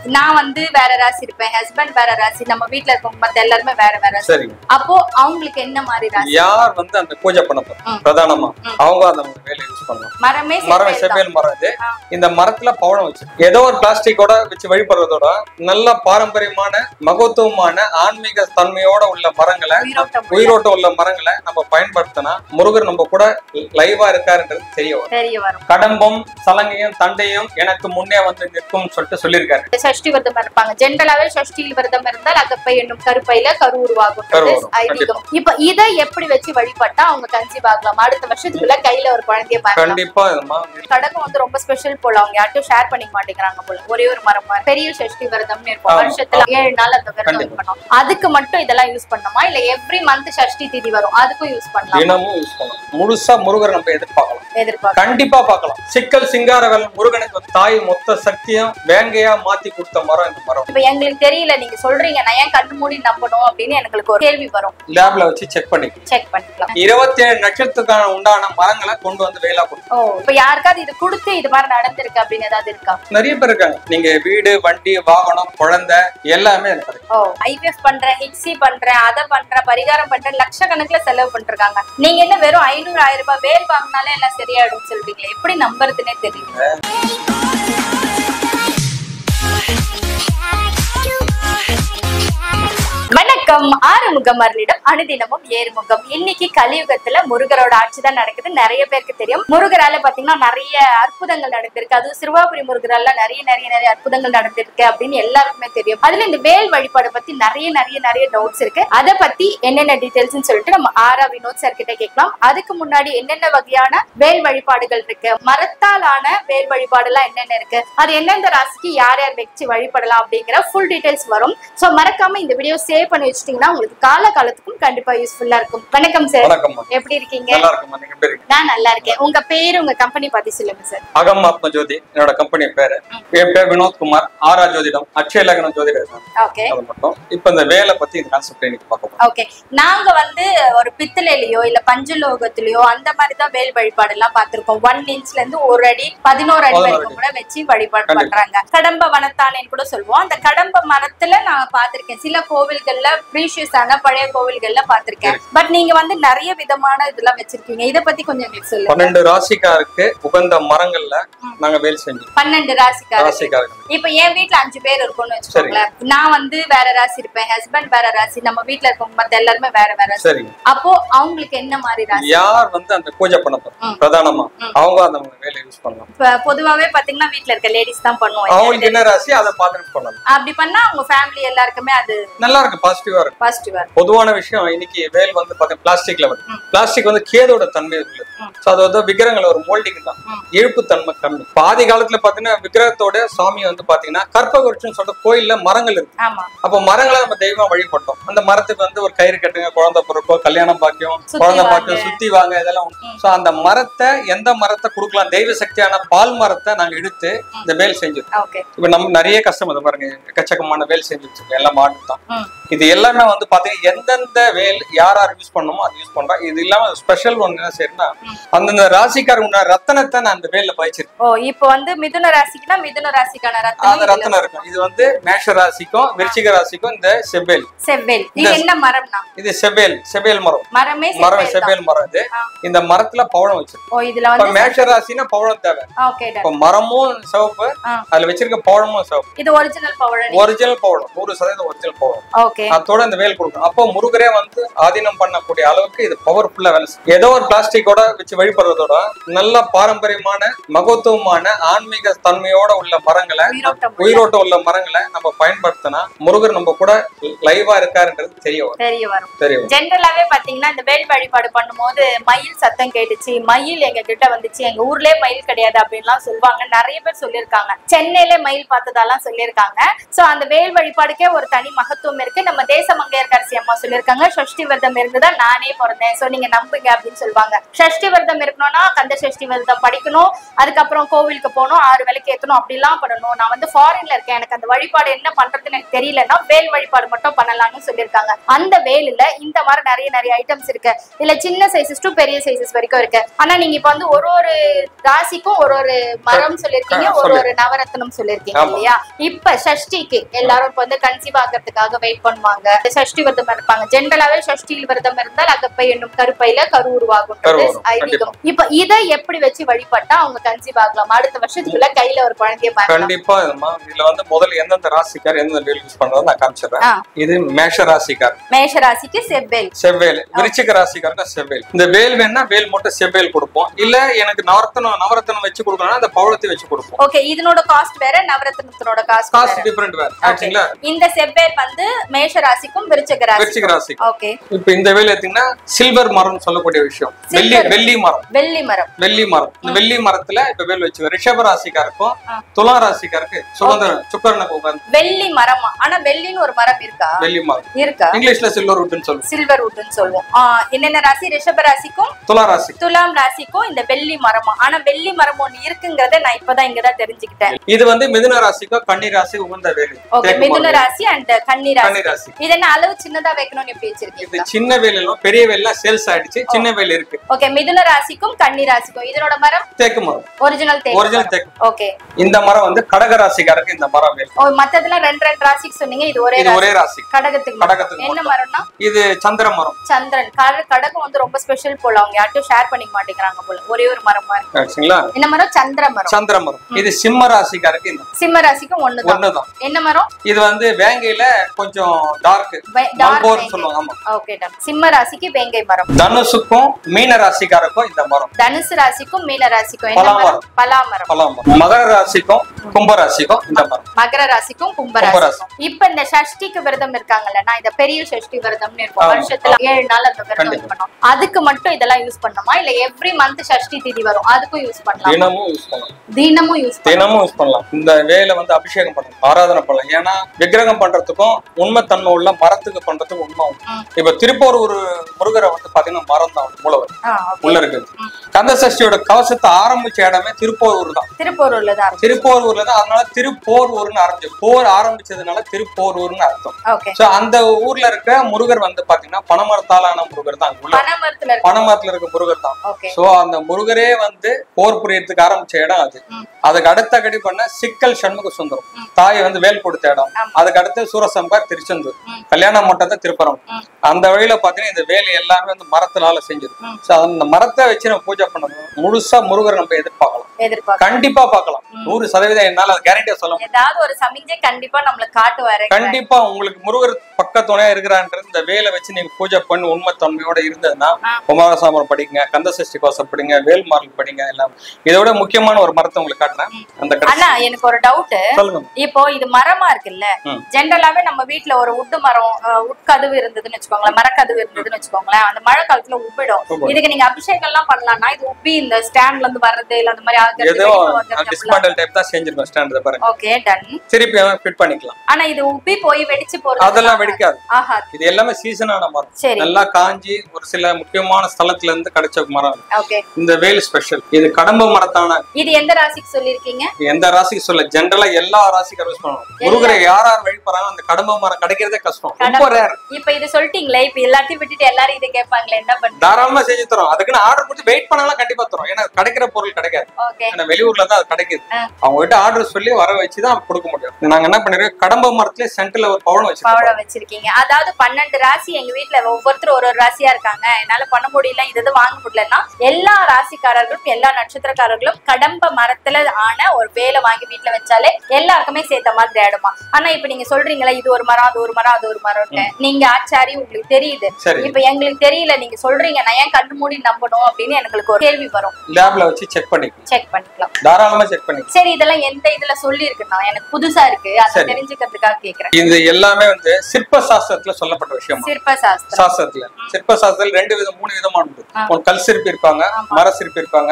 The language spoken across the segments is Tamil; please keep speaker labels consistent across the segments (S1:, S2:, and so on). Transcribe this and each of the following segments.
S1: நான் வந்து வேற ராசி இருப்பேன் ஹஸ்பண்ட் வேற ராசி நம்ம வீட்ல இருக்கவங்க மத்த எல்லாருமே வேற வேற ராசி
S2: சரிங்க
S1: அப்போ அவங்களுக்கு என்ன மாதிரி ராசி
S2: யார் வந்து அந்த பூஜை பண்ண போறோம்
S1: ம்.
S2: பிரதானமா
S1: ம்.
S2: அவங்க அந்த வேலையை யூஸ் பண்ணலாம்
S1: மரமே
S2: மரம்
S1: செவ்வேல் தான்.
S2: செவ்வேல் மரம் இது
S1: ஆ.
S2: இந்த மரத்துல பவளம் வச்சு ஏதோ ஒரு பிளாஸ்டிக்கோட வச்சு வழிபடுறதோட நல்ல பாரம்பரியமான மகத்துவமான ஆன்மீக தன்மையோட உள்ள மரங்களை
S1: உயிரோட்டம் உள்ள.
S2: உயிரோட்டம் உள்ள மரங்களை நம்ம பயன்படுத்தினா முருகர் நம்ம கூட லைவா இருக்காருன்றது தெரிய வரும்
S1: தெரிய வரும்
S2: கடம்பும் சலங்கையும் தண்டையும் எனக்கு முன்னே வந்து நிற்கும் சொல்லிட்டு சொல்லியிருக்காரு
S1: சஷ்டி விரதம் இருப்பாங்க ஜென்ரலாவே சஷ்டி விரதம் இருந்தால் அகப்பை என்னும் கருப்பையில கரு உருவாகும்
S2: கரு வரும்,
S1: ஐதீகம் இப்ப இதை எப்படி வச்சு வழிபட்டா அவங்க கன்சீவ் ஆகலாம் அடுத்த வருஷத்துக்குள்ள கையில ஒரு குழந்தைய பார்க்கலாம்
S2: கண்டிப்பா இதுமா
S1: கடகம் வந்து ரொம்ப ஸ்பெஷல் போல அவங்க யார்ட்டும் ஷேர் பண்ணிக்க மாட்டேங்கிறாங்க போல ஒரே ஒரு மரம் மாதிரி. பெரிய சஷ்டி விரதம்னு இருக்கும்
S2: ஆமா.
S1: வருஷத்துல ஏழு நாள் அந்த விரதம்
S2: கண்டிப்பா.
S1: இருக்கணும் அதுக்கு மட்டும் இதெல்லாம் யூஸ் பண்ணணுமா இல்ல எவ்ரி மந்த் சஷ்டி திதி வரும் அதுக்கும் யூஸ் பண்ணலாம்
S2: தினமும் யூஸ் பண்ணலாம் முழுசா முருகர் நம்ம எதிர்பார்க்கலாம்
S1: எதிர்பார்க்க
S2: கண்டிப்பா பார்க்கலாம் சிக்கல் சிங்காரவேல் முருகனுக்கு ஒரு தாய் மொத்த சக்தியும் வேங்கையா மாத்தி கொடுத்த மரம் இந்த மரம்
S1: இப்ப எங்களுக்கு தெரியல நீங்க சொல்றீங்க நான் ஏன் கண்ணு மூடி நம்பணும் அப்படின்னு எங்களுக்கு ஒரு கேள்வி வரும்
S2: லேப்ல வச்சு செக் பண்ணிக்கலாம்
S1: செக் பண்ணிக்கலாம்
S2: இருபத்தி ஏழு நட்சத்திரத்துக்கான உண்டான மரங்களை கொண்டு வந்து வேலா கொடுக்கும்
S1: ஓ இப்ப யாருக்காவது இது கொடுத்து இது மாதிரி நடந்திருக்கு அப்படின்னு ஏதாவது இருக்கா
S2: நிறைய பேர் இருக்காங்க நீங்க வீடு வண்டி வாகனம் குழந்தை எல்லாமே எனக்கு கிடைக்கும்
S1: ஓ ஐபிஎஃப் பண்றேன் ஹிக்ஸி பண்றேன் அதை பண்றேன் பரிகாரம் பண்றேன் லட்சக்கணக்குல செலவு பண்ணிருக்காங்க நீங்க என்ன வெறும் ஐநூறு ஆயிரம் ரூபாய் வேல் வாங்கினாலே எல்லாம் சரியாயிடும் சொல்றீங்களே எப்படி நம்புறதுன்னே தெரியல வணக்கம் ஆறுமுகம் அருளிடம் அனுதினமும் ஏறுமுகம் இன்னைக்கு கலியுகத்துல முருகரோட ஆட்சி தான் நடக்குது நிறைய பேருக்கு தெரியும் முருகரால பாத்தீங்கன்னா நிறைய அற்புதங்கள் நடந்திருக்கு அதுவும் சிறுவாபுரி முருகரால நிறைய நிறைய நிறைய அற்புதங்கள் நடந்திருக்கு அப்படின்னு எல்லாருக்குமே தெரியும் அதுல இந்த வேல் வழிபாடு பத்தி நிறைய நிறைய நிறைய டவுட்ஸ் இருக்கு அதை பத்தி என்னென்ன டீடைல்ஸ் சொல்லிட்டு நம்ம ஆரா வினோத் சார் கிட்ட கேட்கலாம் அதுக்கு முன்னாடி என்னென்ன வகையான வேல் வழிபாடுகள் இருக்கு மரத்தால் ஆன வேல் வழிபாடு எல்லாம் என்னென்ன இருக்கு அது எந்தெந்த ராசிக்கு யார் யார் வச்சு வழிபடலாம் அப்படிங்கிற ஃபுல் டீடைல்ஸ் வரும் சோ மறக்காம இந்த வீடியோ சேவ் பண்ணி வச்சிட்டீங்கன்னா உங்களுக்கு கால காலத்துக்கும் கண்டிப்பா யூஸ்ஃபுல்லா இருக்கும் வணக்கம் சார்
S2: வணக்கம்
S1: எப்படி இருக்கீங்க
S2: நல்லா இருக்கும் நீங்க எப்படி இருக்கீங்க?
S1: நான் நல்லா இருக்கேன் உங்க பேரு உங்க கம்பெனி பத்தி சொல்லுங்க சார்
S2: அகம் ஆத்ம ஜோதி என்னோட கம்பெனி பேரு என் பேர் வினோத்குமார் ஆரா ஜோதிடம் அட்சய லக்னம் ஜோதிடம்
S1: ஓகே
S2: அது மட்டும் இப்ப இந்த வேலை பத்தி இந்த கான்செப்ட் இன்னைக்கு பார்க்க போறோம்
S1: ஓகே நாங்க வந்து ஒரு பித்தளையிலயோ இல்ல பஞ்சலோகத்திலயோ அந்த மாதிரி தான் வேல் வழிபாடு எல்லாம் பார்த்திருக்கோம் ஒன் இன்ச்ல இருந்து ஒரு அடி பதினோரு அடி
S2: பதினோரு
S1: வரைக்கும் கூட வச்சு வழிபாடு
S2: கண்டிப்பா.
S1: பண்றாங்க கடம்ப வனத்தானேன்னு கூட சொல்லுவோம் அந்த கடம்ப மரத்துல நான் பார்த்திருக்கேன் சில கோவில்கள்ல ப்ரீஷியஸான பழைய கோவில்கள்ல பார்த்திருக்கேன் பட் நீங்க வந்து நிறைய விதமான இதெல்லாம் வச்சிருக்கீங்க இத பத்தி கொஞ்சம் எங்களுக்கு சொல்லுங்க
S2: பன்னெண்டு ராசிக்காருக்கு உகந்த மரங்கள்ல நாங்க வேல் செஞ்சோம்
S1: பன்னெண்டு ராசிக்காரர்
S2: ராசிக்காருக்கு
S1: இப்ப என் வீட்ல அஞ்சு பேர் இருக்கும்னு வச்சுக்கோங்களேன் நான் வந்து வேற ராசி இருப்பேன் ஹஸ்பண்ட் வேற ராசி நம்ம வீட்ல இருக்கவங்க மத்த எல்லாருமே வேற வேற ராசி
S2: சரிங்க
S1: அப்போ அவங்களுக்கு என்ன மாதிரி ராசி
S2: யார் வந்து அந்த பூஜை பண்ண போறோம்
S1: ம்.
S2: பிரதானமா
S1: ம்.
S2: அவங்க அந்த வேலையை யூஸ் பண்ணலாம்
S1: இப்ப பொதுவாவே பாத்தீங்கன்னா வீட்ல இருக்க லேடிஸ் தான் பண்ணுவோம்
S2: அவங்களுக்கு என்ன ராசி அதை பார்த்துட்டு பண்ணலாம்
S1: அப்படி பண்ணா அவங்க ஃபேமிலி எல்லாருக்குமே அது
S2: நல்லா இருக்கு பாசிட்டிவா இருக்கு
S1: பாசிட்டிவா
S2: பொதுவான விஷயம் இன்னைக்கு வேல் வந்து பாத்தீங்கன்னா பிளாஸ்டிக்ல வருது
S1: ம்.
S2: பிளாஸ்டிக் வந்து கேதோட தன்மை உள்ளது
S1: ம்.
S2: சோ அது வந்து விக்கிரகங்கள் ஒரு மோல்டிங் தான்
S1: ம்.
S2: இழுப்பு தன்மை கம்மி பாதி காலத்துல பாத்தீங்கன்னா விக்கிரகத்தோட சாமி வந்து பாத்தீங்கன்னா கற்பகுருட்சம் சொல்லிட்டு கோயில்ல மரங்கள் இருக்கு
S1: ஆமா
S2: அப்போ மரங்களை நம்ம தெய்வமா வழிபட்டோம் அந்த மரத்துக்கு வந்து ஒரு கயிறு கட்டுங்க குழந்தை பிறப்போ கல்யாணம் பாக்கியம்
S1: சுத்தி
S2: குழந்தை
S1: வாங்க.
S2: பாக்கியம் சுத்தி வாங்க இதெல்லாம்
S1: ம்.
S2: சோ அந்த மரத்தை எந்த மரத்தை கொடுக்கலாம் தெய்வ சக்தியான பால் மரத்தை நாங்க எடுத்து இந்த வேல் செஞ்சிருக்கோம்
S1: ஓகே
S2: இப்ப நம்ம நிறைய கஸ்டமர் பாருங்க எக்கச்சக்கமான வேல் செஞ்சு வச்சிருக்கோம் எல்லாம் மாட்டு தான்
S1: ம்.
S2: இது எல்லாமே வந்து பாத்தீங்கன்னா எந்தெந்த வேல் யார் யார் யூஸ் பண்ணணுமோ அது யூஸ் பண்றோம் இது இல்லாம ஸ்பெஷல் ஒன்று என்ன செய்யறேன்னா
S1: ம்.
S2: அந்தந்த ராசிக்காரங்க உண்டான ரத்தனத்தை நான் அந்த வேல்ல பாய்ச்சிருக்கேன்
S1: ஓ இப்போ வந்து மிதுன ராசிக்குனா மிதுன ராசிக்கான
S2: அந்த
S1: ரத்தம்
S2: ரத்தனம் இருக்கும் இது வந்து மேஷ ராசிக்கும் விருச்சிக ராசிக்கும் இந்த செவ்வேல்
S1: செவ்வேல் இது
S2: இந்த-
S1: என்ன மரம்னா
S2: இது செவ்வேல் செவ்வேல் மரம்
S1: மரமே
S2: மரம்
S1: செவ்வேல் தான்.
S2: செவ்வேல் மரம் இது
S1: ஆ.
S2: இந்த மரத்துல பவளம் வச்சிருக்கோம்
S1: ஓ இதுல
S2: இப்ப
S1: வந்து
S2: மேஷ ராசினா பவளம் தேவை
S1: ஓகே
S2: இப்ப மரமும் சிவப்பு
S1: ஆ.
S2: அதுல வச்சிருக்க பவளமும் சிவப்பு
S1: இது ஒரிஜினல் பவழனி
S2: ஒரிஜினல் பவளம் நூறு சதவீதம் ஒரிஜினல் பவளம்
S1: ஓகே
S2: அதோட இந்த வேல் கொடுக்கும் அப்போ முருகரே வந்து ஆதீனம் பண்ணக்கூடிய அளவுக்கு இது பவர்ஃபுல்லா வேலை செய்யும். ஏதோ ஒரு பிளாஸ்டிக்கோட வச்சு வழிபடுறதோட நல்ல பாரம்பரியமான மகத்துவமான ஆன்மீக தன்மையோட உள்ள மரங்களை
S1: உயிரோட்டம் உள்ள.
S2: உயிரோட்டம் உள்ள மரங்களை நம்ம பயன்படுத்தினா முருகர் நம்ம கூட லைவா இருக்காருன்றது தெரிய வரும்
S1: தெரிய வரும்
S2: தெரிய வரும்
S1: ஜென்ரலாவே பாத்தீங்கன்னா இந்த வேல் வழிபாடு பண்ணும்போது மயில் சத்தம் கேட்டுச்சு மயில் எங்க கிட்ட வந்துச்சு எங்க ஊர்லயே மயில் கிடையாது அப்படின்லாம் சொல்லுவாங்க நிறைய பேர் சொல்லியிருக்காங்க சென்னையில மயில் பார்த்ததெல்லாம் சொல்லியிருக்காங்க சோ அந்த வேல் வழிபாடுக்கே ஒரு தனி மகத்துவம் இருக்கு நம்ம தேசமங்கையர்கரசி அம்மா சொல்லியிருக்காங்க சொல்லுவாங்க சஷ்டி விரதம் இருந்துதான் நானே பிறந்தேன் சோ நீங்க நம்புங்க அப்படின்னு சொல்லுவாங்க சஷ்டி விரதம் இருக்கணும்னா கந்த சஷ்டி விரதம் படிக்கணும் அதுக்கப்புறம் கோவிலுக்கு போகணும் ஆறு விளக்கு ஏத்தணும் அப்படிலாம் பண்ணணும் நான் வந்து ஃபாரின்ல இருக்கேன் எனக்கு அந்த வழிபாடு என்ன பண்றதுன்னு எனக்கு தெரியலன்னா வேல் வழிபாடு மட்டும் பண்ணலாம்னு சொல்லியிருக்காங்க அந்த வேலுல இந்த மாதிரி நிறைய நிறைய ஐட்டம்ஸ் இருக்கு இல்ல சின்ன சைஸஸ் டு பெரிய சைஸஸ் வரைக்கும் இருக்கு ஆனா நீங்க இப்ப வந்து ஒரு ஒரு ராசிக்கும் ஒரு ஒரு மரம் சொல்லிருக்கீங்க
S2: ஆ,
S1: ஒரு ஒரு நவரத்னம் சொல்லிருக்கீங்க
S2: ஆமா.
S1: இல்லையா இப்ப சஷ்டிக்கு எல்லாரும் இப்ப வந்து கன்சீவ் ஆகிறதுக்காக வெயிட் பண்ணுவாங்க சஷ்டி விரதம் இருப்பாங்க ஜென்ரலாவே சஷ்டி விரதம் இருந்தால் அகப்பை என்னும் கருப்பையில கரு உருவாகும்
S2: கரு வரும்,
S1: ஐதீகம் இப்ப இதை எப்படி வச்சு வழிபட்டா அவங்க கன்சீவ் ஆகலாம் அடுத்த வருஷத்துக்குள்ள கையில ஒரு குழந்தைய பார்க்கலாம்
S2: கண்டிப்பா இதுமா இதுல வந்து முதல்ல எந்தெந்த ராசிக்கார் எந்தெந்த வேல் யூஸ் பண்றதை நான் காமிச்சிடுறேன்
S1: ஆ.
S2: இது மேஷ ராசிக்கார்
S1: மேஷ ராசிக்கு செவ்வேல்
S2: செவ்வேல் விருச்சிக ராசிக்காரங்க செவ்வேல் இந்த வேல் வேணா வேல் மட்டும் செவ்வேல் கொடுப்போம் இல்ல எனக்கு நவரத்தனம் நவரத்தனம் வச்சு கொடுக்கணும்னா அந்த பவளத்தை வச்சு கொடுப்போம்
S1: ஓகே இதனோட காஸ்ட் வேற நவரத்னத்தனோட காஸ்ட்
S2: காஸ்ட்
S1: வேற
S2: டிஃபரெண்ட் வேற
S1: Okay.
S2: ஆச்சுங்களா
S1: இந்த செவ்வேல் வந்து மேஷ ராசிக்கும் விருச்சிக
S2: விருச்சிக
S1: ராசிக்கும்
S2: ராசி
S1: ஓகே
S2: இப்ப இந்த வேல் எடுத்தீங்கன்னா சில்வர் மரம் சொல்லக்கூடிய விஷயம் வெள்ளி
S1: Silver.
S2: வெள்ளி மரம்
S1: வெள்ளி மரம்
S2: வெள்ளி மரம் இந்த வெள்ளி மரத்துல இப்ப வேல் வச்சு ரிஷப ராசிக்காருக்கும்
S1: ஆ.
S2: துலா ராசிக்காருக்கு சுதந்திரம் சுக்கரனுக்கு உட்கார்ந்து
S1: வெள்ளி மரமா ஆனா வெள்ளின்னு ஒரு மரம் இருக்கா
S2: வெள்ளி மரம்
S1: இருக்கா
S2: இங்கிலீஷ்ல சில்வர் வுட்னு சொல்லுவோம்
S1: சில்வர் வுட்னு சொல்லுவோம் ஆ, என்னென்ன ராசி ரிஷப ராசிக்கும்
S2: துலா ராசி
S1: துலாம் ராசிக்கும் இந்த வெள்ளி மரமா ஆனா வெள்ளி மரம் ஒண்ணு இருக்குங்கிறத நான் இப்பதான் இங்கதான் தெரிஞ்சுக்கிட்டேன்
S2: இது வந்து மிதுன ராசிக்கும் கன்னி ராசி உகந்த வேல்
S1: ஓகே
S2: தேக்கு
S1: மிதுன
S2: மரம்.
S1: ராசி அண்ட் கன்னி ராசி
S2: கன்னி ராசி
S1: இது என்ன அளவு சின்னதா வைக்கணும்னு எப்படி
S2: இது
S1: வச்சிருக்கீங்க
S2: சின்ன வேலும் பெரிய வேலாம் சேல்ஸ் ஆயிடுச்சு சின்ன வேல் இருக்கு
S1: ஓகே மிதுன ராசிக்கும் கன்னி ராசிக்கும் இதனோட மரம்
S2: தேக்கு மரம்
S1: ஒரிஜினல் தேக்கு
S2: ஒரிஜினல்
S1: மரம்.
S2: தேக்கு
S1: ஓகே
S2: இந்த மரம் வந்து கடக ராசிக்காரருக்கு இந்த மரம் வேல்
S1: ஓ மத்ததெல்லாம் ரெண்டு ரெண்டு ராசிக்கு சொன்னீங்க இது ஒரே
S2: இது
S1: ராசி
S2: ஒரே ராசி
S1: கடகத்துக்கு மட்டும்.
S2: கடகத்துக்கு
S1: என்ன
S2: மட்டும்.
S1: மரம்னா
S2: இது சந்திர மரம்
S1: சந்திரன் கட- கடகம் வந்து ரொம்ப ஸ்பெஷல் போல அவங்க யார்ட்டும் ஷேர் பண்ணிக்க மாட்டேங்கிறாங்க போல ஒரே ஒரு மரமா இருக்கு
S2: ஆச்சுங்களா
S1: என்ன மரம் சந்திர மரம்
S2: சந்திர மரம் இது சிம்ம ராசிக்காரருக்கு இந்த
S1: சிம்ம ராசிக்கும் ஒண்ணுதான்
S2: ஒண்ணுதான்
S1: என்ன மரம்
S2: இது வந்து வேங்கையில கொஞ்சம் டார்க்
S1: வே- dark
S2: மல்போர்னு
S1: வேங்கை.
S2: சொல்லுவாங்க ஆமா
S1: ஓகே டன் சிம்ம ராசிக்கு வேங்கை மரம்
S2: தனுசுக்கும் மீன ராசிக்காரருக்கும் இந்த மரம்
S1: தனுசு ராசிக்கும் மீன ராசிக்கும் என்ன
S2: பலா
S1: மரம் பலா மரம்
S2: பலாம் மரம் மகர ராசிக்கும் கும்ப ராசிக்கும் இந்த மரம்
S1: மகர ராசிக்கும் கும்ப
S2: கும்ப
S1: ராசிக்கும் இப்ப இந்த சஷ்டிக்கு விரதம் இருக்காங்கல்ல நான் இந்த பெரிய சஷ்டி விரதம்னு இருக்கும்
S2: ஆமா.
S1: வருஷத்துல ஏழு நாள் அந்த விரதம்
S2: கண்டிப்பா.
S1: இருக்கணும் அதுக்கு மட்டும் இதெல்லாம் யூஸ் பண்ணணுமா இல்ல எவ்ரி மந்த் சஷ்டி திதி வரும் அதுக்கும் யூஸ் பண்ணலாம்
S2: தினமும் யூஸ் பண்ணலாம்
S1: தினமும் யூஸ் பண்ணலாம்
S2: தினமும் யூஸ் பண்ணலாம் இந்த வேலை வந்து அபிஷேகம் பண்ணலாம் ஆராதனை பண்ணலாம் ஏன்னா விக்கிரகம் பண்றதுக்கும் உண்மைத்தன்மை உள்ள மரத்துக்கு பண்றதுக்கும் உண்மை உண்டு.
S1: ம்.
S2: இப்ப திருப்பூர் ஒரு முருகரை வந்து பாத்தீங்கன்னா மரம் தான் மூலவர்
S1: ஆ, okay.
S2: உள்ள இருக்குது கந்த சஷ்டியோட கவசத்தை ஆரம்பிச்ச இடமே திருப்போரூர் தான்
S1: திருப்பூர்ல தான் இருக்கு
S2: திருப்போரூர்ல தான் அதனால திருப்போரூர்னு ஆரம்பிச்சு போர் ஆரம்பிச்சதுனால திருப்போரூர்னு அர்த்தம்
S1: ஓகே
S2: சோ அந்த ஊர்ல இருக்க முருகர் வந்து பாத்தீங்கன்னா பனமரத்தாலான முருகர் தான் அங்க உள்ள
S1: பனைமரத்துல இருக்கு
S2: பனமரத்துல இருக்க முருகர் தான்
S1: ஓகே
S2: சோ அந்த முருகரே வந்து போர் புரியறதுக்கு ஆரம்பிச்ச இடம் அது
S1: ம்.
S2: அதுக்கு அடுத்த கடி பண்ண சிக்கல் சண்முக சுந்தரம்
S1: ம்.
S2: தாய் வந்து வேல் கொடுத்த இடம்
S1: ஆமா.
S2: அதுக்கு அடுத்து சூரசம்பார் திருச்செந்தூர்
S1: ம்.
S2: கல்யாண மட்டத்தை திருப்பரம்
S1: ம்.
S2: அந்த வழியில பாத்தீங்கன்னா இந்த வேல் எல்லாமே வந்து மரத்தினால செஞ்சது
S1: ம்.
S2: சோ அந்த மரத்தை வச்சு நம்ம பூஜை பண்ணணும் முழுசா முருகர் நம்ம எதிர்பார்க்கலாம்
S1: எதிர்பார்க்க
S2: கண்டிப்பா பார்க்கலாம்
S1: ம்.
S2: நூறு சதவீதம் என்னால கேரண்டியா சொல்ல முடியும்
S1: ஏதாவது ஒரு சமிஞ்சை கண்டிப்பா நம்மளுக்கு காட்டுவாரு
S2: கண்டிப்பா உங்களுக்கு முருகர் பக்கத்துணையா இருக்கிறான்றது இந்த வேலை வச்சு நீங்க பூஜை பண்ணி உண்மை தன்மையோட இருந்ததுன்னா
S1: ஆ.
S2: குமாரசாமரம் படிங்க கந்தசஷ்டி கோசம் படிங்க வேல்மார்க் படிங்க எல்லாம் இதோட முக்கியமான ஒரு மரத்தை உங்களுக்கு காட்டுறேன் அந்த கடைசி-
S1: அண்ணா எனக்கு ஒரு டவுட்
S2: சொல்லுங்க
S1: இப்போ இது மரமா இருக்குல்ல
S2: ம்.
S1: ஜென்ரலாவே நம்ம வீட்ல ஒரு உட்டு மரம் அஹ், உட்கதவு இருந்ததுன்னு வச்சுக்கோங்களேன் மரக்கதவு இருந்ததுன்னு வச்சுக்கோங்களேன் அந்த மழை காலத்துல உப்பிடும்
S2: உப்பிடும்.
S1: இதுக்கு நீங்க அபிஷேகம் எல்லாம் பண்ணலாம்னா இது உப்பி இந்த ஸ்டாண்ட்ல இருந்து வர்றது இல்ல அந்த மாதிரி
S2: ஏதோ டிஸ்மாண்டல் டைப் தான் செஞ்சிருக்கோம் ஸ்டாண்ட் பாருங்க
S1: ஓகே டன்
S2: திருப்பி ஃபிட் பண்ணிக்கலாம்
S1: ஆனா இது உப்பி போய் வெடிச்சு போறது
S2: அதெல்லாம் வெடிக்காது
S1: ஆஹா
S2: இது எல்லாமே சீசனான மரம்
S1: சரி
S2: நல்லா காஞ்சி ஒரு சில முக்கியமான ஸ்தலத்துல இருந்து கிடைச்ச மரம்
S1: ஓகே
S2: இந்த வேல் ஸ்பெஷல் இது கடம்ப மரத்தான
S1: இது எந்த ராசிக்கு சொல்லிருக்கீங்க
S2: எந்த ராசிக்கு சொல்ல ஜென்ரலா எல்லா ராசிக்கும் யூஸ் பண்ணுவோம் முருகரை யார் யார் வழிபடுறாங்க அந்த கடம்ப மரம் கிடைக்கிறதே கஷ்டம் ரொம்ப ரேர்
S1: இப்ப இது சொல்லிட்டீங்களே இப்ப எல்லாத்தையும் விட்டுட்டு எல்லாரும் இதை கேட்பாங்களே என்ன பண்றது
S2: தாராளமா செஞ்சு தரோம் அதுக்குன்னு ஆர்டர் கொடுத்து வெயிட் பண்ணாலும் கண்டிப்பா தரோம் ஏன்னா கிடைக்கிற பொருள் கிடைக்காது
S1: ஓகே
S2: ஏன்னா வெளியூர்ல தான் அது கிடைக்குது
S1: ஆ.
S2: அவங்க கிட்ட ஆர்டர் சொல்லி வர வச்சு தான் கொடுக்க முடியும் நாங்க என்ன பண்ணிருக்கோம் கடம்ப மரத்துல சென்டர்ல ஒரு பவனம் வச்சிருக்கோம்
S1: பவளம் வச்சிருக்கீங்க அதாவது பன்னெண்டு ராசி எங்க வீட்ல ஒவ்வொருத்தரும் ஒரு ஒரு ராசியா இருக்காங்க என்னால பண்ண முடியல இது இது வாங்க முடியலன்னா எல்லா ராசிக்காரர்களும் எல்லா நட்சத்திரக்காரர்களும் கடம்ப மரத்துல ஆன ஒரு வேலை வாங்கி வீட்ல வச்சாலே எல்லாருக்குமே சேர்த்த மாதிரி ஆயிடுமா ஆனா இப்ப நீங்க சொல்றீங்களா இது ஒரு மரம் அது ஒரு மரம் அது ஒரு மரம்னு நீங்க ஆச்சாரி உங்களுக்கு தெரியுது
S2: சரி
S1: இப்ப எங்களுக்கு தெரியல நீங்க சொல்றீங்க நான் ஏன் கண்டு மூடி நம்பணும் அப்படின்னு எங்களுக்கு ஒரு கேள்வி வரும்
S2: லேப்ல வச்சு செக் பண்ணிக்கலாம்
S1: செக் பண்ணிக்கலாம்
S2: தாராளமா செக் பண்ணிக்கலாம்
S1: சரி இதெல்லாம் எந்த இதுல சொல்லி இருக்குண்ணா எனக்கு புதுசா இருக்கு அதை
S2: சரி.
S1: தெரிஞ்சுக்கிறதுக்காக கேக்குறேன்
S2: இது எல்லாமே வந்து சிற்ப சாஸ்திரத்துல சொல்லப்பட்ட விஷயம்
S1: சிற்ப சாஸ்திரம்
S2: சாஸ்திரத்துல சிற்ப சாஸ்திரத்துல ரெண்டு விதம் மூணு விதமான உண்டு
S1: ஆ.
S2: ஒரு கல் சிற்பி இருப்பாங்க
S1: ஆமா.
S2: மர சிற்பி இருப்பாங்க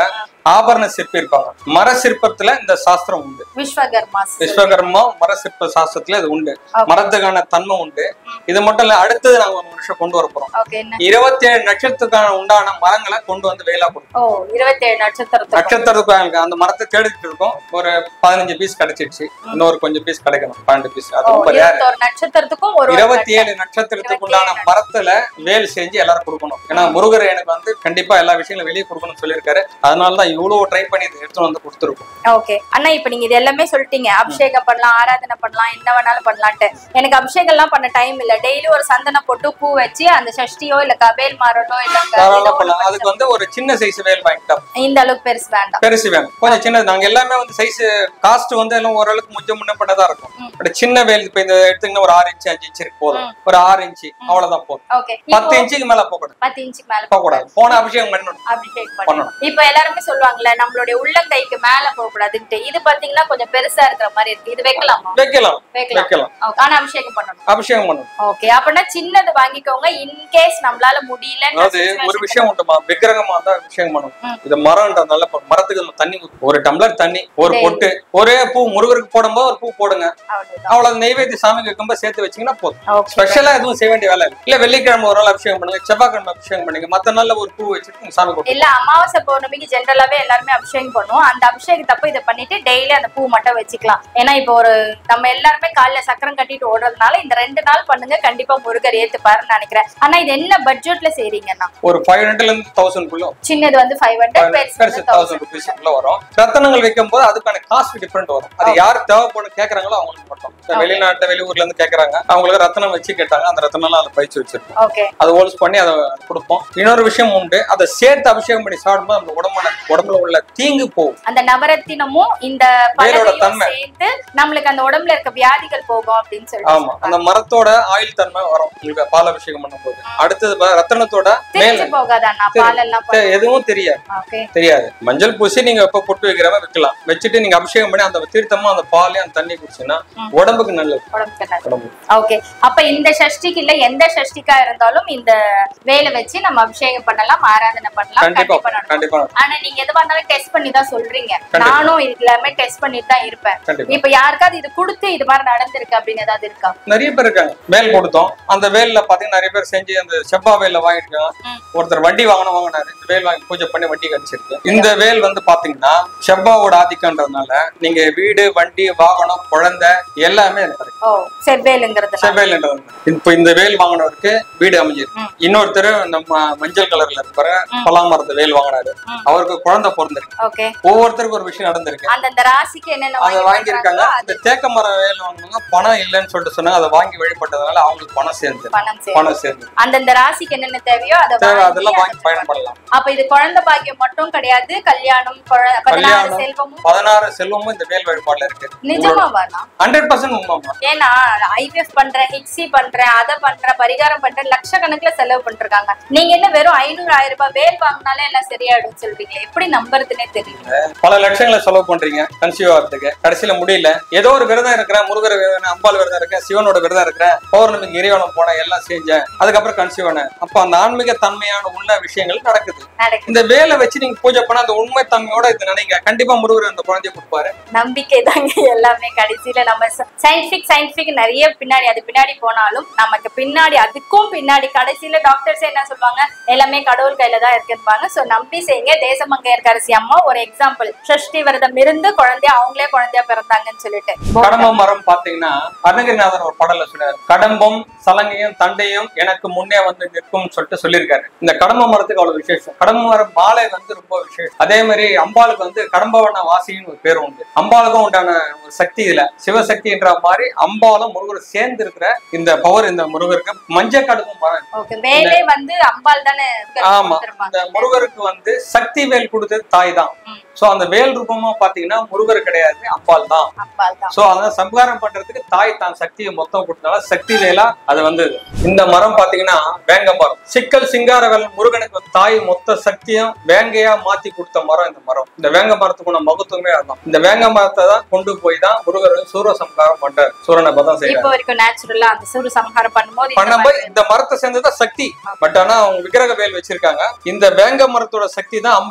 S2: ஆபரண சிற்பி இருப்பாங்க மர சிற்பத்துல இந்த சாஸ்திரம் உண்டு
S1: விஸ்வகர்மா
S2: விஸ்வகர்மா மர சிற்ப சாஸ்திரத்துல இது உண்டு மரத்துக்கான தன்மை உண்டு இது மட்டும் இல்ல அடுத்தது நாங்க ஒரு நிமிஷம் கொண்டு வர போறோம்
S1: ஓகே என்ன
S2: இருபத்தி ஏழு நட்சத்திரத்துக்கான உண்டான மரங்களை கொண்டு வந்து வேலா கொடுக்கும்
S1: ஓ இருபத்தி ஏழு நட்சத்திரத்துக்கு
S2: நட்சத்திரத்துக்கு அந்த மரத்தை தேடிட்டு இருக்கோம் ஒரு பதினஞ்சு பீஸ் கிடைச்சிடுச்சு இன்னொரு கொஞ்சம் பீஸ் கிடைக்கணும் பன்னெண்டு பீஸ் அது
S1: ஓ
S2: ரொம்ப rare.
S1: இருபத்தோரு நட்சத்திரத்துக்கும் ஒரு ஒரு
S2: இருபத்தி ஏழு நட்சத்திரத்துக்கு உண்டான மரத்துல வேல் செஞ்சு எல்லாரும் கொடுக்கணும் ஏன்னா முருகர் எனக்கு வந்து கண்டிப்பா எல்லா விஷயங்களும் வெளியே கொடுக்கணும்னு சொல்லியிருக்காரு அதனாலதான் இவ்வளவு ட்ரை பண்ணி இதை எடுத்து வந்து கொடுத்துருக்கோம்
S1: ஓகே அண்ணா இப்ப நீங்க இது எல்லாமே சொல்லிட்டீங்க அபிஷேகம் பண்ணலாம் ஆராதனை பண்ணலாம் என்ன வேணாலும் பண்ணலான்ட்டு எனக்கு அபிஷேகம் எல்லாம் பண்ண டைம் இல்ல டெய்லி ஒரு சந்தனம் போட்டு பூ வச்சு அந்த சஷ்டியோ இல்ல கபேல் மாறனோ இல்ல க-
S2: தாராளமா
S1: ஏதோ
S2: பண்ணலாம்
S1: ஒண்ணு
S2: அதுக்கு வந்து ஒரு சின்ன சைஸ் வேல் வாங்கிட்டோம்
S1: இந்த அளவுக்கு பெருசு வேண்டாம்
S2: பெருசு வேணும் கொஞ்சம் சின்னது நாங்க எல்லாமே வந்து சைஸ் காஸ்ட் வந்து எல்லாம் ஓரளவுக்கு முன்ன முன்ன பண்ணதா இருக்கும்
S1: ம்.
S2: பட் சின்ன வேல் இப்ப இந்த எடுத்தீங்கன்னா ஒரு ஆறு இன்ச்சு அஞ்சு இன்ச்சு இருக்கு போதும்
S1: ம்.
S2: ஒரு ஆறு இன்ச்சு அவ்வளவுதான் போதும்
S1: ஓகே
S2: பத்து இன்ச்சுக்கு மேல போகக்கூடாது
S1: பத்து இன்ச்சுக்கு மேல
S2: போகக்கூடாது போன அபிஷேகம் பண்ணணும்
S1: அபிஷேக் பண்ணணும்
S2: பண்ணணும்.
S1: இப்ப எல்லாருமே சொல்லுவாங்கல்ல நம்மளுடைய உள்ளங்கைக்கு மேல போக கூடாதுன்ட்டு இது பாத்தீங்கன்னா கொஞ்சம் பெருசா இருக்கிற மாதிரி இருக்கு இது வைக்கலாமா
S2: வைக்கலாம்
S1: வைக்கலாம்
S2: வைக்கலாம்
S1: Okay. ஆனா அபிஷேகம் பண்ணணும்
S2: அபிஷேகம் பண்ணணும்
S1: ஓகே அப்படின்னா சின்னது வாங்கிக்கோங்க இன்கேஸ் நம்மளால முடியல
S2: அதாவது ஒரு விஷயம் உண்டுமா விக்கிரகமா தான் அபிஷேகம் பண்ணணும்
S1: ம்.
S2: இது மரம்ன்றதுனால இப்ப மரத்துக்கு நம்ம தண்ணி ஊத்து. ஒரு டம்ளர் தண்ணி ஒரு
S1: சரி.
S2: பொட்டு ஒரே பூ முருகருக்கு போடும்போது ஒரு பூ போடுங்க
S1: அவ்வளவுதான்
S2: அவ்வளவு நெய்வேத்திய சாமிக்கு வைக்கும்போது சேர்த்து வச்சீங்கன்னா போதும்
S1: ஓகே
S2: ஸ்பெஷலா எதுவும் செய்ய வேண்டிய வேலை இல்லை இல்ல வெள்ளிக்கிழமை ஒரு நாள் அபிஷேகம் பண்ணுங்க செவ்வாய்க்கிழமை அபிஷேகம் பண்ணுங்க மத்த நாள்ல ஒரு பூ வச்சுட்டு நீங்க சாமி கொடுங்க
S1: இல்ல அமாவாசை பௌர்ணமிக்கு ஜென்ரலாவே எல்லாருமே அபிஷேகம் பண்ணுவோம் அந்த அபிஷேகத்தப்ப இதை பண்ணிட்டு டெய்லி அந்த பூ மட்டும் வச்சுக்கலாம் ஏன்னா இப்போ ஒரு நம்ம எல்லாருமே காலைல சக்கரம் கட்டிட்டு ஓடுறதுனால இந்த ரெண்டு நாள் பண்ணுங்க கண்டிப்பா முருகர் ஏத்துப்பாருன்னு நினைக்கிறேன் ஆனா இது என்ன பட்ஜெட்ல செய்றீங்கன்னா
S2: ஒரு ஃபைவ் ஹண்ட்ரட்ல இருந்து தௌசண்ட் குள்ள
S1: சின்னது வந்து ஃபைவ் ஹண்ட்ரட்
S2: பெருசு
S1: பெருசு
S2: தௌசண்ட் ருபீஸ்க்குள்ள வரும் ரத்தனங்கள் வைக்கும் போது அதுக்கான காஸ்ட் டிஃபரெண்ட் வரும் அது யார் தேவைப்படும் கேக்குறாங்களோ அவங்களுக்கு மட்டும் இப்ப
S1: Okay.
S2: வெளிநாட்டு வெளியூர்ல இருந்து கேக்குறாங்க அவங்களுக்கு ரத்தனம் வச்சு கேட்டாங்க அந்த ரத்தனம் அதை பயிற்சி வச்சிருக்கோம்
S1: ஓகே
S2: அதை ஹோல்ஸ் பண்ணி அதை கொடுப்போம் இன்னொரு விஷயம் உண்டு அதை சேர்த்து அபிஷேகம் பண்ணி சாப்பிடும்போது நம்ம உடம்புல உடம்புல உள்ள தீங்கு போகும்
S1: அந்த நவரத்தினமும் இந்த
S2: வேரோட
S1: பலகையும்
S2: தன்மை.
S1: சேர்த்து நம்மளுக்கு அந்த உடம்புல இருக்க வியாதிகள் போகும் அப்படின்னு
S2: ஆமா
S1: சொல்லிட்டு
S2: அந்த மரத்தோட ஆயில் தன்மை வரும் உங்களுக்கு பால் அபிஷேகம் பண்ணும்போது அடுத்தது பா- ரத்தனத்தோட மேல
S1: தெரிஞ்சு போகாதா
S2: சரி.
S1: பால் எல்லாம்
S2: தெ- எதுவும் தெரியாது
S1: ஓகே
S2: தெரியாது மஞ்சள் பூசி நீங்க எப்ப பொட்டு வைக்கிற மாதிரி வைக்கலாம் வச்சுட்டு நீங்க அபிஷேகம் பண்ணி அந்த தீர்த்தமும் அந்த பாலையும் அந்த தண்ணி குடிச்சீங்கன்னா
S1: ம்.
S2: உடம்புக்கு நல்லது
S1: உடம்புக்கு நல்லது.
S2: உடம்பு
S1: ஓகே அப்ப இந்த சஷ்டிக்கு இல்ல எந்த சஷ்டிக்கா இருந்தாலும் இந்த வேலை வச்சு நம்ம அபிஷேகம் பண்ணலாம் ஆராதனை பண்ணலாம்
S2: கண்டிப்பா
S1: கண்டிப்பா நடக்கும்
S2: கண்டிப்பா
S1: ஆனா நீங்க எதுவா இருந்தாலும் டெஸ்ட் பண்ணி தான் சொல்றீங்க
S2: கண்டிப்பா.
S1: நானும் இது எல்லாமே டெஸ்ட் பண்ணிட்டு தான் இருப்பேன்
S2: கண்டிப்பா
S1: இப்ப யாருக்காவது இது கொடுத்து இது மாதிரி நடந்திருக்கு அப்படின்னு ஏதாவது இருக்கா
S2: நிறைய பேர் இருக்காங்க வேல் கொடுத்தோம் அந்த வேல்ல பாத்தீங்கன்னா நிறைய பேர் செஞ்சு அந்த செவ்வா வேல்ல வாங்கிருக்காங்க
S1: ம்.
S2: ஒருத்தர் வண்டி வாங்கணும் வாங்கினாரு இந்த வேல் வாங்கி பூஜை பண்ணி வண்டி கிடைச்சிருக்கு இந்த வேல் வந்து பாத்தீங்கன்னா செவ்வாவோட ஆதிக்கன்றதுனால நீங்க வீடு வண்டி வாகனம் குழந்தை எல்லாமே எனக்கு கிடைக்கும்
S1: ஓ செவ்வேலுங்கிறது
S2: செவ்வேல்ன்றது இப்ப இந்த வேல் வாங்கினவருக்கு வீடு அமைஞ்சிருக்கு
S1: ம்.
S2: இன்னொருத்தர் நம்ம மஞ்சள் கலர்ல இருப்பாரு
S1: ம்.
S2: பலாமரத்து வேல் வாங்கினாரு
S1: ம்.
S2: அவருக்கு குழந்தை பிறந்திருக்கு
S1: ஓகே
S2: ஒவ்வொருத்தருக்கும் ஒரு விஷயம் நடந்திருக்கு
S1: அந்தந்த ராசிக்கு என்னென்ன
S2: அதை
S1: வாங்கி
S2: வாங்கியிருக்காங்க
S1: பண்றாங்களோ
S2: இந்த தேக்க மரம் வேல் வாங்கினவங்க பணம் இல்லைன்னு சொல்லிட்டு சொன்னாங்க அதை வாங்கி வழிபட்டதுனால அவங்களுக்கு பணம் சேர்ந்து
S1: பணம் சேரும்
S2: பணம் சேர்ந்து
S1: அந்தந்த ராசிக்கு என்னென்ன தேவையோ அதை
S2: தேவை
S1: வாங்கி
S2: அதெல்லாம் வாங்கி
S1: அதை
S2: பயன்படலாம்
S1: அப்ப இது குழந்தை பாக்கியம் மட்டும் கிடையாது கல்யாணம் குழ- பதினாறு
S2: கல்யாணம்.
S1: செல்வமும்
S2: பதினாறு செல்வமும் இந்த வேல் வழிபாடுல இருக்கு
S1: நிஜமா வரலாம்
S2: ஹண்ட்ரட் பர்சன்ட் உண்மைமா
S1: ஏன்னா ஐவிஎஃப் பண்றேன் ஹிக்ஸி பண்றேன் அதை பண்றேன் பரிகாரம் பண்றேன் லட்சக்கணக்குல செலவு பண்ணிருக்காங்க நீங்க என்ன வெறும் ஐநூறு ஆயிரம் ரூபாய் வேல் வாங்கினாலே எல்லாம் சரியாயிடும் சொல்றீங்க எப்படி நம்புறதுனே தெரியல
S2: பல லட்சங்களை செலவு பண்றீங்க கன்சீவ் ஆகிறதுக்கு கடைசியில முடியல ஏதோ ஒரு விரதம் இருக்கிறேன் முருகர் விரதம் அம்பாள் விரதம் இருக்கேன் சிவனோட விரதம் இருக்கிறேன் பௌர்ணமிக்கு இறைவனம் போனேன் எல்லாம் செஞ்சேன் அதுக்கப்புறம் கன்சீவ் ஆனேன் அப்ப அந்த ஆன்மீக தன்மையான உள்ள விஷயங்கள் நடக்குது
S1: நடக்குது
S2: இந்த வேலை வச்சு நீங்க பூஜை பண்ண அந்த உண்மை தன்மையோட இது நினைங்க கண்டிப்பா முருகர் அந்த குழந்தைய கொடுப்பாரு
S1: நம்பிக்கை தாங்க எல்லாமே கடைசியில நம்ம சயின்டிபிக் சயின்டிபிக் நிறைய பின்னாடி அது பின்னாடி போனாலும் நமக்கு பின்னாடி அதுக்கும் பின்னாடி கடைசியில டாக்டர்ஸ் என்ன சொல்லுவாங்க எல்லாமே கடவுள் கையில தான் இருக்குன்பாங்க சோ நம்பி செய்யுங்க தேசமங்கையர்கரசி அம்மா ஒரு எக்ஸாம்பிள் சஷ்டி விரதம் இருந்து குழந்தைய அவங்களே குழந்தையா பிறந்தாங்கன்னு சொல்லிட்டு
S2: கடம்ப மரம் பாத்தீங்கன்னா அருணகிரிநாதர் ஒரு பாடல்ல சொன்னார் கடம்பம் சலங்கையும் தண்டையும் எனக்கு முன்னே வந்து நிற்கும் சொல்லிட்டு சொல்லியிருக்காரு இந்த கடம்ப மரத்துக்கு அவ்வளவு விசேஷம் கடம்ப மரம் மாலை வந்து ரொம்ப விசேஷம் அதே மாதிரி அம்பாளுக்கு வந்து கடம்பவண்ண வாசின்னு ஒரு பேர் உண்டு அம்பாளுக்கும் உண்டான ஒரு சக்தி இதுல சிவசக்தின்ற மாதிரி அம்பாலும் முருகரும் சேர்ந்து இருக்கிற இந்த பவர் இந்த முருகருக்கு மஞ்சள் கடுக்கும் மரம்
S1: ஓகே வேலே வந்து அம்பாள் தானே
S2: ஆமா
S1: கொடுத்திருப்பாங்க.
S2: இந்த முருகருக்கு வந்து சக்தி வேல் கொடுத்தது தாய் தான்
S1: ம்.
S2: சோ அந்த வேல் ரூபமா பாத்தீங்கன்னா முருகர் கிடையாது அம்பாள் தான்
S1: அம்பாள் தான்
S2: சோ அத சம்ஹாரம் பண்றதுக்கு தாய் தான் சக்தியை மொத்தம் கொடுத்தனால சக்தி வேலா அது வந்து இந்த மரம் பாத்தீங்கன்னா வேங்க மரம் சிக்கல் சிங்காரவேல் முருகனுக்கு வந்து தாய் மொத்த சக்தியும் வேங்கையா மாத்தி கொடுத்த மரம் இந்த மரம் இந்த வேங்க மரத்துக்குள்ள மகத்துவமே அதுதான் இந்த வேங்க மரத்தை தான் கொண்டு போய் தான் முருகர் வந்து சூர சம்ஹாரம் பண்றாரு சூரனை பதம் செய்யறாரு
S1: இப்போ வரைக்கும் நேச்சுரலா அந்த சூரிய சம்ஹாரம் பண்ணும்போது இந்த
S2: பண்ணும்போது
S1: மாதிரி
S2: இந்த மரத்தை சேர்ந்ததா சக்தி பட் ஆனா அவங்க விக்கிரக வேல் வச்சிருக்காங்க இந்த வேங்க மரத்தோட சக்தி தான் அம்பாளோட மொத்த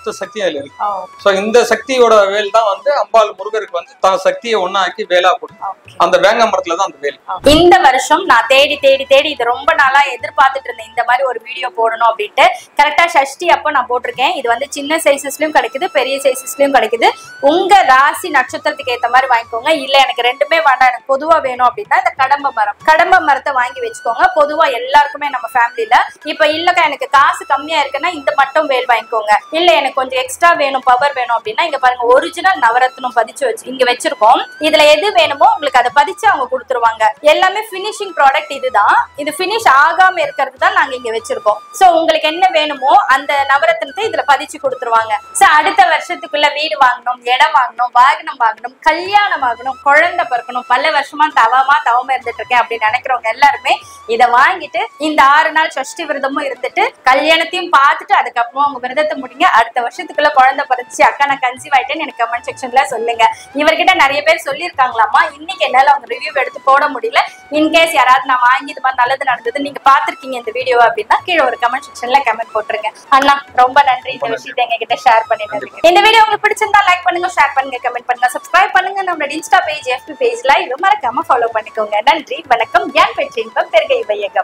S2: மொத்த சக்தி அதுல இருக்கு சோ இந்த சக்தியோட வேல் தான் வந்து அம்பாள் முருகருக்கு வந்து தான் சக்தியை ஒண்ணாக்கி வேலா கொடுக்கும்
S1: ஓகே
S2: அந்த வேங்க மரத்துல தான் அந்த வேல்
S1: இந்த வருஷம் நான் தேடி தேடி தேடி இது ரொம்ப நாளா எதிர்பார்த்துட்டு இருந்தேன் இந்த மாதிரி ஒரு வீடியோ போடணும் அப்படின்ட்டு கரெக்டா சஷ்டி அப்போ நான் போட்டிருக்கேன் இது வந்து சின்ன சைசஸ்லயும் கிடைக்குது பெரிய சைசஸ்லயும் கிடைக்குது உங்க ராசி நட்சத்திரத்துக்கு ஏத்த மாதிரி வாங்கிக்கோங்க இல்ல எனக்கு ரெண்டுமே வேண்டாம் எனக்கு பொதுவா வேணும் அப்படின்னா இந்த கடம்ப மரம் கடம்ப மரத்தை வாங்கி வச்சுக்கோங்க பொதுவா எல்லாருக்குமே நம்ம ஃபேமிலில இப்ப இல்லக்கா எனக்கு காசு கம்மியா இருக்குன்னா இந்த மட்டும் வேல் வாங்கிக்கோங்க இல்ல எனக்கு கொஞ்சம் எக்ஸ்ட்ரா வேணும் பவர் வேணும் அப்படின்னா இங்க பாருங்க ஒரிஜினல் நவரத்னம் பதிச்சு வச்சு இங்க வச்சிருக்கோம் இதுல எது வேணுமோ உங்களுக்கு அதை பதிச்சு அவங்க கொடுத்துருவாங்க எல்லாமே ஃபினிஷிங் ப்ராடக்ட் இதுதான் இது ஃபினிஷ் ஆகாம இருக்கிறது தான் நாங்க இங்க வச்சிருக்கோம் சோ உங்களுக்கு என்ன வேணுமோ அந்த நவரத்னத்தை இதுல பதிச்சு கொடுத்துருவாங்க சோ அடுத்த வருஷத்துக்குள்ள வீடு வாங்கணும் இடம் வாங்கணும் வாகனம் வாங்கணும் கல்யாணம் ஆகணும் குழந்தை பிறக்கணும் பல வருஷமா தவமா தவமா இருந்துட்டு இருக்கேன் அப்படின்னு நினைக்கிறவங்க எல்லாருமே இதை வாங்கிட்டு இந்த ஆறு நாள் சஷ்டி விரதமும் இருந்துட்டு கல்யாணத்தையும் பார்த்துட்டு அதுக்கப்புறம் அவங்க விரதத்தை முடிங்க அடுத்த வருஷத்துக்குள்ள குழந்தை பிறந்துச்சு அக்கா நான் கன்சீவ் ஆயிட்டேன்னு எனக்கு கமெண்ட் செக்ஷன்ல சொல்லுங்க இவர்கிட்ட நிறைய பேர் சொல்லியிருக்காங்களாமா இன்னைக்கு என்னால அவங்க ரிவ்யூ எடுத்து போட முடியல இன்கேஸ் யாராவது நான் வாங்கி இது மாதிரி நல்லது நடந்தது நீங்க பாத்திருக்கீங்க இந்த வீடியோ அப்படின்னா கீழே ஒரு கமெண்ட் செக்ஷன்ல கமெண்ட் போட்டுருங்க அண்ணா ரொம்ப நன்றி இந்த விஷயத்தை எங்க கிட்ட ஷேர் பண்ணிட்டு இந்த வீடியோ உங்களுக்கு பிடிச்சிருந்தா லைக் பண்ணுங்க ஷேர் பண்ணுங்க கமெண்ட் பண்ணுங்க சப்ஸ்கிரைப் பண்ணுங்க நம்மளோட இன்ஸ்டா பேஜ் எஃபி பேஜ்ல இது மறக்காம ஃபாலோ பண்ணிக்கோங்க நன்றி வணக்கம் யான் பெற்ற இன்பம் பெருகை வையகம்